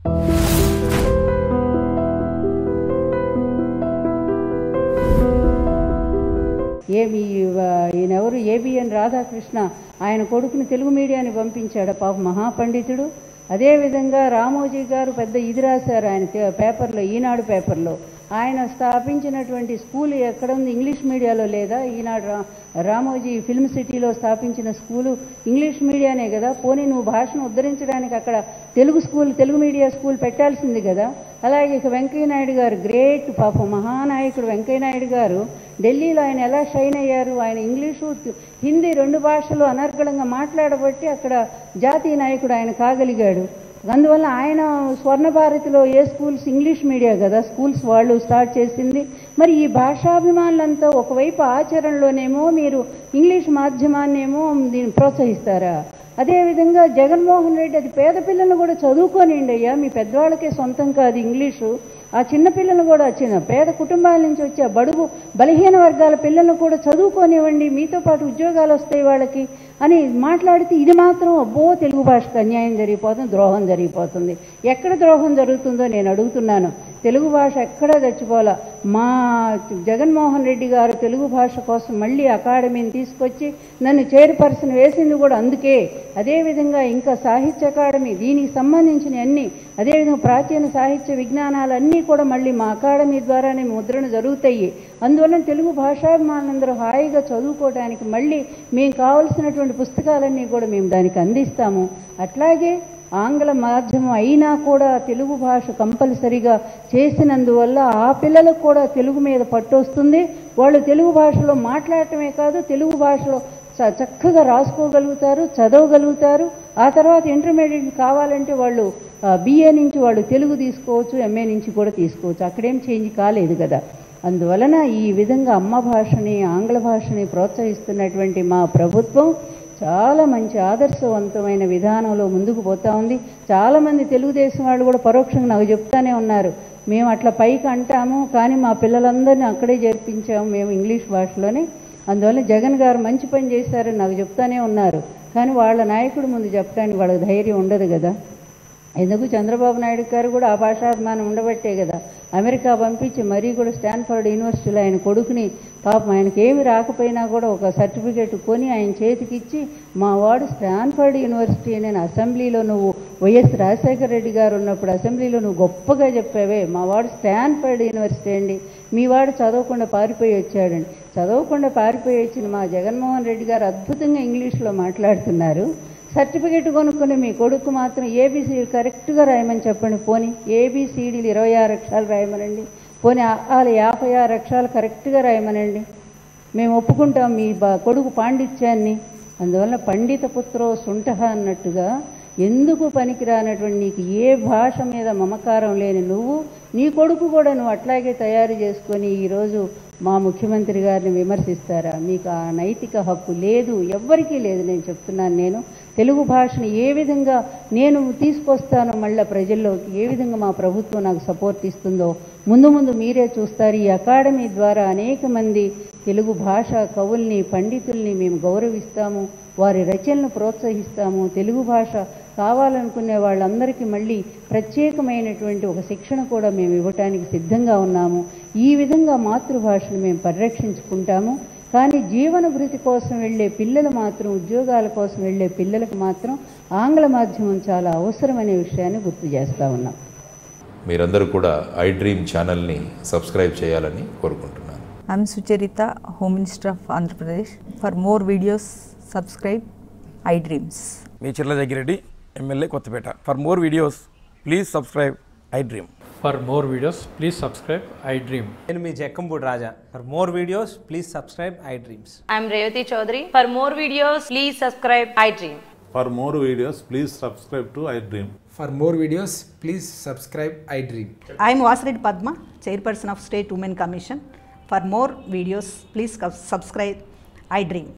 ఏమి ఈయనెవరు ఏబిఎన్ రాధాకృష్ణ ఆయన కొడుకుని తెలుగు మీడియాని పంపించాడు పాప మహాపండితుడు అదేవిధంగా రామోజీ గారు పెద్ద ఇది రాశారు ఆయన తే- పేపర్లో ఈనాడు పేపర్లో ఆయన స్థాపించినటువంటి స్కూల్ ఎక్కడ ఉంది ఇంగ్లీష్ మీడియాలో లేదా ఈనాడు రా రామోజీ ఫిల్మ్ సిటీలో స్థాపించిన స్కూలు ఇంగ్లీష్ మీడియానే కదా పోనీ నువ్వు భాషను ఉద్ధరించడానికి అక్కడ Telugu school Telugu media school పెట్టాల్సింది కదా అలాగే ఇక వెంకయ్యనాయుడు గారు గ్రేట్ పాపం మహానాయకుడు వెంకయ్యనాయుడు గారు ఢిల్లీలో ఆయన ఎలా షైన్ అయ్యారు ఆయన ఇంగ్లీషు హిందీ రెండు భాషలు అనర్గళంగా మాట్లాడబట్టి అక్కడ జాతీయ నాయకుడు ఆయన కాగలిగాడు అందువల్ల ఆయన స్వర్ణ భారతిలో ఏ స్కూల్స్ ఇంగ్లీష్ మీడియా కదా స్కూల్స్ వాళ్ళు స్టార్ట్ చేసింది మరి ఈ భాషాభిమానులంతా ఒకవైపు ఆచరణలోనేమో మీరు ఇంగ్లీష్ మాధ్యమాన్నేమో దీన్ని ప్రోత్సహిస్తారా అదేవిధంగా జగన్మోహన్ రెడ్డి అది పేద పిల్లల్ని కూడా చదువుకోనిండి అయ్యా మీ పెద్దవాళ్ళకే సొంతం కాదు ఇంగ్లీషు ఆ చిన్న పిల్లలు కూడా వచ్చిన పేద కుటుంబాల నుంచి వచ్చే బడుగు బలహీన వర్గాల పిల్లలను కూడా చదువుకోనివ్వండి మీతో పాటు ఉద్యోగాలు వస్తాయి వాళ్ళకి అని మాట్లాడితే ఇది మాత్రం అబ్బో తెలుగు భాషకు అన్యాయం జరిగిపోతుంది ద్రోహం జరిగిపోతుంది ఎక్కడ ద్రోహం జరుగుతుందో నేను అడుగుతున్నాను తెలుగు భాష ఎక్కడా చచ్చిపోలా మా జగన్మోహన్ రెడ్డి గారు తెలుగు భాష కోసం మళ్ళీ అకాడమీని తీసుకొచ్చి నన్ను చైర్పర్సన్ వేసింది కూడా అందుకే అదేవిధంగా ఇంకా సాహిత్య అకాడమీ దీనికి సంబంధించిన అన్ని అదేవిధంగా ప్రాచీన సాహిత్య విజ్ఞానాలన్నీ కూడా మళ్ళీ మా అకాడమీ ద్వారానే ముద్రణ జరుగుతాయి అందువల్ల తెలుగు భాషాభిమానులందరూ హాయిగా చదువుకోవడానికి మళ్ళీ మేము కావలసినటువంటి పుస్తకాలన్నీ కూడా మేము దానికి అందిస్తాము అట్లాగే ఆంగ్ల మాధ్యమం అయినా కూడా తెలుగు భాష కంపల్సరిగా చేసినందువల్ల ఆ పిల్లలకు కూడా తెలుగు మీద పట్టు వస్తుంది వాళ్ళు తెలుగు భాషలో మాట్లాడటమే కాదు తెలుగు భాషలో చ- చక్కగా రాసుకోగలుగుతారు చదవగలుగుతారు ఆ తర్వాత ఇంటర్మీడియట్ కావాలంటే వాళ్ళు బిఏ నుంచి వాళ్ళు తెలుగు తీసుకోవచ్చు ఎంఏ నుంచి కూడా తీసుకోవచ్చు అక్కడేం చేంజ్ కాలేదు కదా అందువలన ఈ విధంగా అమ్మ భాషని ఆంగ్ల భాషని ప్రోత్సహిస్తున్నటువంటి మా ప్రభుత్వం చాలా మంచి ఆదర్శవంతమైన విధానంలో ముందుకు పోతా ఉంది చాలామంది తెలుగుదేశం వాళ్ళు కూడా పరోక్షంగా నాకు చెప్తానే ఉన్నారు మేము అట్లా పైకి అంటాము కానీ మా పిల్లలందరినీ అక్కడే చేర్పించాము మేము ఇంగ్లీష్ భాషలోనే అందువల్ల జగన్ గారు మంచి పని చేశారని నాకు చెప్తానే ఉన్నారు కానీ వాళ్ళ నాయకుడు ముందు చెప్పడానికి వాళ్ళకి ధైర్యం ఉండదు కదా ఎందుకు చంద్రబాబు నాయుడు గారు కూడా ఆ భాషాభిమానం ఉండబట్టే కదా అమెరికా పంపించి మరీ కూడా స్టాన్ఫర్డ్ యూనివర్సిటీలో ఆయన కొడుకుని పాపం ఆయనకి ఏమి రాకపోయినా కూడా ఒక సర్టిఫికేట్ కొని ఆయన చేతికిచ్చి మా వాడు స్టాన్ఫర్డ్ యూనివర్సిటీ నేను అసెంబ్లీలో నువ్వు వైఎస్ రాజశేఖర రెడ్డి గారు ఉన్నప్పుడు అసెంబ్లీలో నువ్వు గొప్పగా చెప్పావే మా వాడు స్టాన్ఫర్డ్ యూనివర్సిటీ అండి మీ వాడు చదవకుండా పారిపోయి వచ్చాడండి చదవకుండా పారిపోయి వచ్చిన మా జగన్మోహన్ రెడ్డి గారు అద్భుతంగా ఇంగ్లీష్లో మాట్లాడుతున్నారు సర్టిఫికెట్ కొనుక్కుని మీ కొడుకు మాత్రం ఏబీసీ కరెక్ట్గా రాయమని చెప్పండి పోనీ ఏబీసీడీలు ఇరవై ఆరు అక్షరాలు రాయమనండి పోనీ వాళ్ళు యాభై ఆరు అక్షరాలు కరెక్ట్గా రాయమనండి మేము ఒప్పుకుంటాం మీ బా కొడుకు పాండిత్యాన్ని అందువల్ల పండిత పుత్రో సుంఠ అన్నట్టుగా ఎందుకు పనికిరానటువంటి నీకు ఏ భాష మీద మమకారం లేని నువ్వు నీ కొడుకు కూడా నువ్వు అట్లాగే తయారు చేసుకొని ఈరోజు మా ముఖ్యమంత్రి గారిని విమర్శిస్తారా మీకు ఆ నైతిక హక్కు లేదు ఎవ్వరికీ లేదు నేను చెప్తున్నాను నేను తెలుగు భాషను ఏ విధంగా నేను తీసుకొస్తానో మళ్ళీ ప్రజల్లోకి ఏ విధంగా మా ప్రభుత్వం నాకు సపోర్ట్ ఇస్తుందో ముందు ముందు మీరే చూస్తారు ఈ అకాడమీ ద్వారా అనేక మంది తెలుగు భాష కవుల్ని పండితుల్ని మేము గౌరవిస్తాము వారి రచనలు ప్రోత్సహిస్తాము తెలుగు భాష కావాలనుకునే వాళ్ళందరికీ మళ్ళీ ప్రత్యేకమైనటువంటి ఒక శిక్షణ కూడా మేము ఇవ్వటానికి సిద్ధంగా ఉన్నాము ఈ విధంగా మాతృభాషను మేము పరిరక్షించుకుంటాము కానీ జీవన భృతి కోసం వెళ్ళే పిల్లలు మాత్రం ఉద్యోగాల కోసం వెళ్ళే పిల్లలకు మాత్రం ఆంగ్ల మాధ్యమం చాలా అవసరమనే విషయాన్ని గుర్తు చేస్తా ఉన్నాం మీరందరూ కూడా ఐ డ్రీమ్ ఛానల్ని సబ్స్క్రైబ్ చేయాలని కోరుకుంటున్నాను I'm Sucharita, Home Minister of Andhra Pradesh. For more videos, subscribe iDreams. మీ Chirla Jaggireddy MLA Kothapeta for more videos please subscribe iDream For more videos, please subscribe I Dream. నేను మీ Jakkampudi Raja for more videos please subscribe iDreams I'm Revati Chaudhary. For more videos, please subscribe iDream. For more videos, please subscribe to iDream. For more videos, please subscribe iDream. I am Vasireddy Padma, Chairperson of State Women Commission. For more videos, please subscribe iDream.